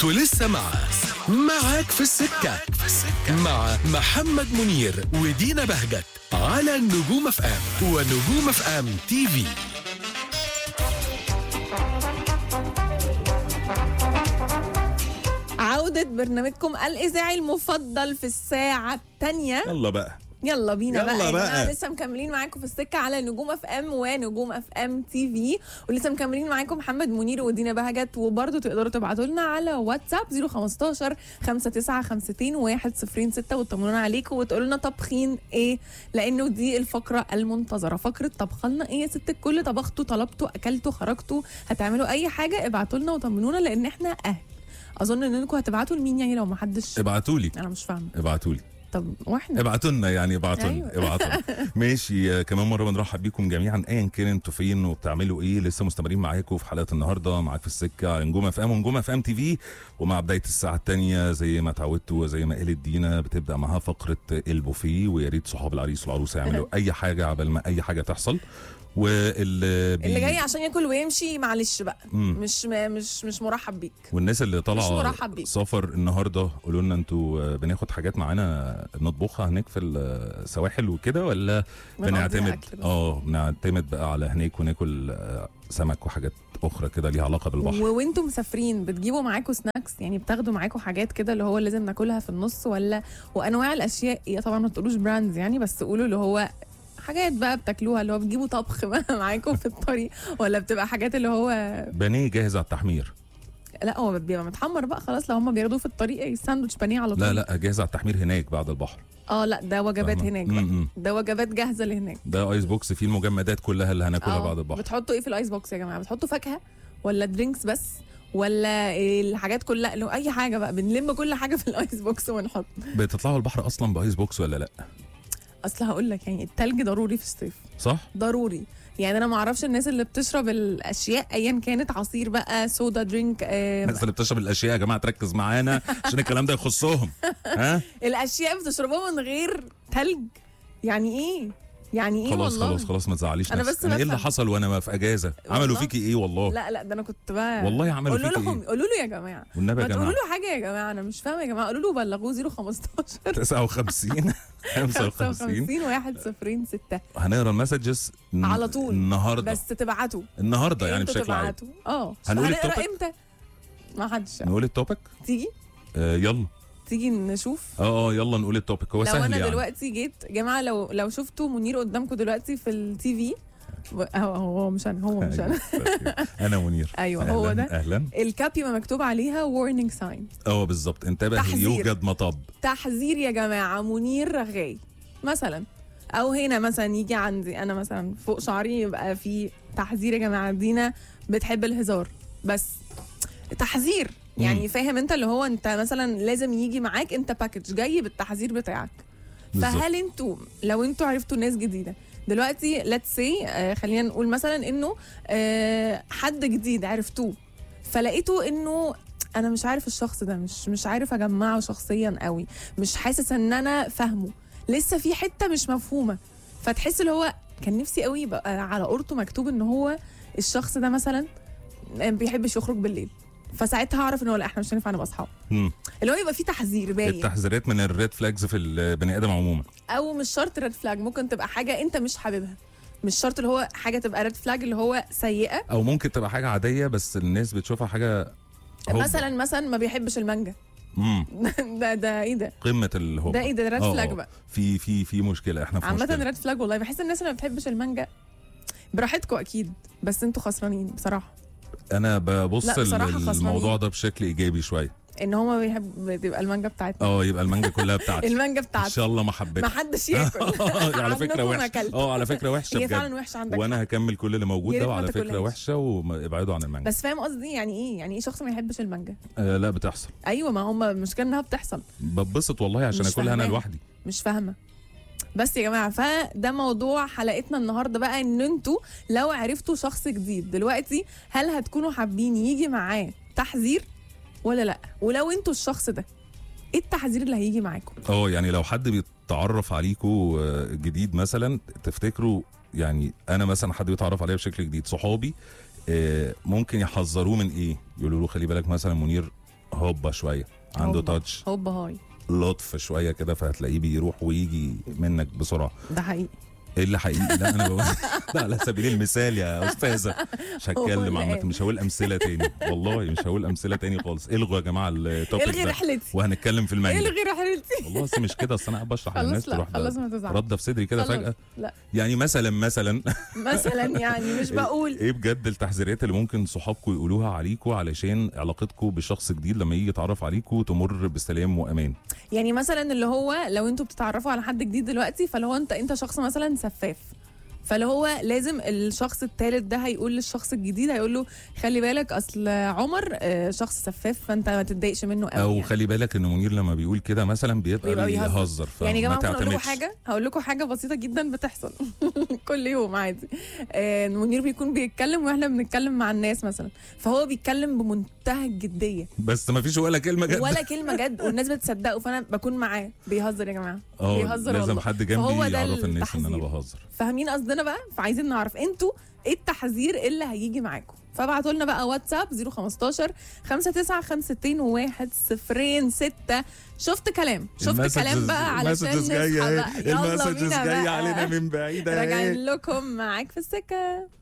انتوا لسه مع معاك في السكة مع محمد منير ودينا بهجت على النجوم اف ام ونجوم اف ام تي في عودة برنامجكم الإذاعي المفضل في الساعة الثانية يلا بقى يلا بينا يلا بقى, يا بقى. جماعة لسه مكملين معاكم في السكة على نجوم اف ام ونجوم اف ام تي في ولسه مكملين معاكم محمد منير ودينا بهجت وبرضه تقدروا تبعتوا لنا على واتساب 015 5952 106 وتطمنونا عليكم وتقولوا لنا طبخين ايه لانه دي الفقرة المنتظرة فقرة طبخلنا ايه يا ست الكل طبختوا طلبتوا اكلتوا خرجتوا هتعملوا اي حاجة ابعتوا لنا وطمنونا لان احنا اهل اظن انكم هتبعتوا لمين يعني لو ما حدش ابعتوا لي انا مش فاهمه ابعتوا لي طب واحنا ابعتوا لنا يعني ابعتوا لنا أيوة. ابعتوا لنا ماشي آه، كمان مره بنرحب بيكم جميعا ايا كان انتوا فين وبتعملوا ايه لسه مستمرين معاكم في حلقه النهارده معاك في السكه على نجوم اف ام ونجوم اف ام تي في ومع بدايه الساعه الثانيه زي ما اتعودتوا وزي ما قالت دينا بتبدا معاها فقره البوفيه ويا ريت صحاب العريس والعروسه يعملوا اي حاجه عبال ما اي حاجه تحصل واللي بي... اللي جاي عشان ياكل ويمشي معلش بقى مم. مش مش مش مرحب بيك والناس اللي مش طالعه مرحب بيك. سفر النهارده قولوا لنا انتوا آه، بناخد حاجات معانا نطبخها هناك في السواحل وكده ولا بنقضيها بنعتمد أكل بس. اه بنعتمد بقى على هناك وناكل آه، سمك وحاجات اخرى كده ليها علاقه بالبحر و- وانتم مسافرين بتجيبوا معاكم سناكس يعني بتاخدوا معاكم حاجات كده اللي هو لازم ناكلها في النص ولا وانواع الاشياء يا طبعا ما تقولوش براندز يعني بس قولوا اللي هو حاجات بقى بتاكلوها اللي هو بتجيبوا طبخ بقى معاكم في الطريق ولا بتبقى حاجات اللي هو بانيه جاهز على التحمير لا هو بيبقى متحمر بقى خلاص لو هم بياخدوه في الطريق الساندوتش بانيه على طول لا لا جاهز على التحمير هناك بعد البحر اه لا ده وجبات فاهمة؟ هناك بقى م-م. ده وجبات جاهزه لهناك ده ايس بوكس فيه المجمدات كلها اللي هناكلها آه، بعد البحر بتحطوا ايه في الايس بوكس يا جماعه بتحطوا فاكهه ولا درينكس بس ولا الحاجات كلها لو اي حاجه بقى بنلم كل حاجه في الايس بوكس ونحط بتطلعوا البحر اصلا بايس بوكس ولا لا اصل هقول لك يعني التلج ضروري في الصيف صح ضروري يعني انا ما اعرفش الناس اللي بتشرب الاشياء ايا كانت عصير بقى سودا درينك آه الناس اللي بتشرب الاشياء يا جماعه تركز معانا عشان الكلام ده يخصهم ها الاشياء بتشربوها من غير تلج يعني ايه يعني ايه خلاص والله خلاص خلاص ما تزعليش أنا نفسك بس انا ايه اللي بفهم. حصل وانا في اجازه عملوا والله. فيكي ايه والله لا لا ده انا كنت بقى والله عملوا قولوا فيكي لهم ايه قولوا له يا جماعه والنبي ما يا تقولوا جماعه له حاجه يا جماعه انا مش فاهمه يا جماعه قولوا له بلغوه 015 59 55 55 1 0 6 هنقرا المسجز ن- على طول. النهارده بس تبعتوا النهارده يعني انتوا بشكل عام تبعتوا اه هنقول هنقرا التوبيك؟ امتى ما حدش نقول التوبيك تيجي آه يلا تيجي نشوف اه اه يلا نقول التوبيك هو لو سهل انا يعني دلوقتي جيت يا جماعه لو لو شفتوا منير قدامكم دلوقتي في التي في هو هو مش انا هو مش انا انا منير ايوه هو أهلاً، ده اهلا الكابيما مكتوب عليها warning ساين اه بالظبط انتبه تحذير. يوجد مطب تحذير يا جماعه منير رغاي مثلا او هنا مثلا يجي عندي انا مثلا فوق شعري يبقى في تحذير يا جماعه دينا بتحب الهزار بس تحذير يعني مم. فاهم انت اللي هو انت مثلا لازم يجي معاك انت باكج جاي بالتحذير بتاعك بالظبط. فهل انتوا لو انتوا عرفتوا ناس جديده دلوقتي ليتس سي آه خلينا نقول مثلا انه آه حد جديد عرفتوه فلقيتوا انه انا مش عارف الشخص ده مش مش عارف اجمعه شخصيا قوي مش حاسس ان انا فاهمه لسه في حته مش مفهومه فتحس اللي هو كان نفسي قوي يبقى على قورته مكتوب ان هو الشخص ده مثلا ما بيحبش يخرج بالليل فساعتها هعرف ان هو لا احنا مش هينفع نبقى اصحاب مم. اللي هو يبقى فيه تحذير باين التحذيرات من الريد فلاجز في البني ادم عموما او مش شرط ريد فلاج ممكن تبقى حاجه انت مش حاببها مش شرط اللي هو حاجه تبقى ريد فلاج اللي هو سيئه او ممكن تبقى حاجه عاديه بس الناس بتشوفها حاجه هوب. مثلا مثلا ما بيحبش المانجا مم. ده ده ايه ده قمه الهوب ده ايه ده ريد آه، فلاج آه. بقى في في في مشكله احنا في عامه مشكله ريد فلاج والله بحس الناس اللي ما بتحبش المانجا براحتكم اكيد بس انتوا خسرانين بصراحه انا ببص لا، بصراحة للموضوع خسرانين. ده بشكل ايجابي شويه ان هما بيحب تبقى المانجا بتاعتنا اه يبقى المانجا كلها بتاعتي المانجا ان بتاعتنا شاء الله ما ما حبيتها حدش ياكل على فكره عنكم ما وحشه أكلت. اه على فكره وحشه هي بجد فعلا وحشه عندك وانا هكمل كل اللي موجود يا ده ريت ما وعلى فكره تاكلهاش. وحشه وابعدوا عن المانجا بس فاهم قصدي يعني ايه يعني ايه شخص ما يحبش المانجا آه لا بتحصل ايوه ما هم المشكله انها بتحصل ببسط والله عشان مش اكلها انا فاهماها. لوحدي مش فاهمه بس يا جماعه فده موضوع حلقتنا النهارده بقى ان انتوا لو عرفتوا شخص جديد دلوقتي هل هتكونوا حابين يجي معاه تحذير ولا لا ولو انتوا الشخص ده ايه التحذير اللي هيجي معاكم اه يعني لو حد بيتعرف عليكم آه، جديد مثلا تفتكروا يعني انا مثلا حد بيتعرف عليا بشكل جديد صحابي آه، ممكن يحذروه من ايه يقولوا له خلي بالك مثلا منير هوبا شويه عنده هوبا. تاتش هوبا هاي لطف شويه كده فهتلاقيه بيروح ويجي منك بسرعه ده حقيقي ايه اللي حقيقي لا انا بقول ده على سبيل المثال يا استاذه مش هتكلم هو عامه الآن. مش هقول امثله تاني والله مش هقول امثله تاني خالص الغوا يا جماعه التوبيك الغي ده رحلتي وهنتكلم في المانجا الغي رحلتي والله أصل مش كده اصل انا قاعد بشرح خلاص للناس لا تروح خلاص ما تزعلش رده في صدري كده خلاص. فجاه لا يعني مثلا مثلا مثلا يعني مش بقول ايه بجد التحذيرات اللي ممكن صحابكم يقولوها عليكم علشان علاقتكم بشخص جديد لما يجي يتعرف عليكم تمر بسلام وامان يعني مثلا اللي هو لو انتوا بتتعرفوا على حد جديد دلوقتي فاللي هو انت انت شخص مثلا سفاف فاللي هو لازم الشخص الثالث ده هيقول للشخص الجديد هيقول له خلي بالك اصل عمر آه، شخص سفاف فانت ما تتضايقش منه قوي او يعني. خلي بالك ان منير لما بيقول كده مثلا بيبقى, بيبقى بيهزر. بيهزر يعني يا فما جماعه ممكن اقول لكم تعتمدش. حاجه هقول لكم حاجه بسيطه جدا بتحصل كل يوم عادي آه، منير بيكون بيتكلم واحنا بنتكلم مع الناس مثلا فهو بيتكلم بمنتهى الجديه بس ما فيش ولا كلمه جد ولا كلمه جد والناس بتصدقه فانا بكون معاه بيهزر يا جماعه اه بيهزر لازم حد حد فهو جنبي ده يعرف الناس ان انا التحذير. بهزر فاهمين قصدنا بقى فعايزين نعرف انتوا ايه التحذير اللي هيجي معاكم فابعتوا لنا بقى واتساب 015 5952 صفرين 6 شفت كلام شفت كلام بقى علشان المسجز نصحى جايه بقى اهي يلا المسجز بينا جايه بقى علينا من بعيد اهي راجعين لكم معاك في السكه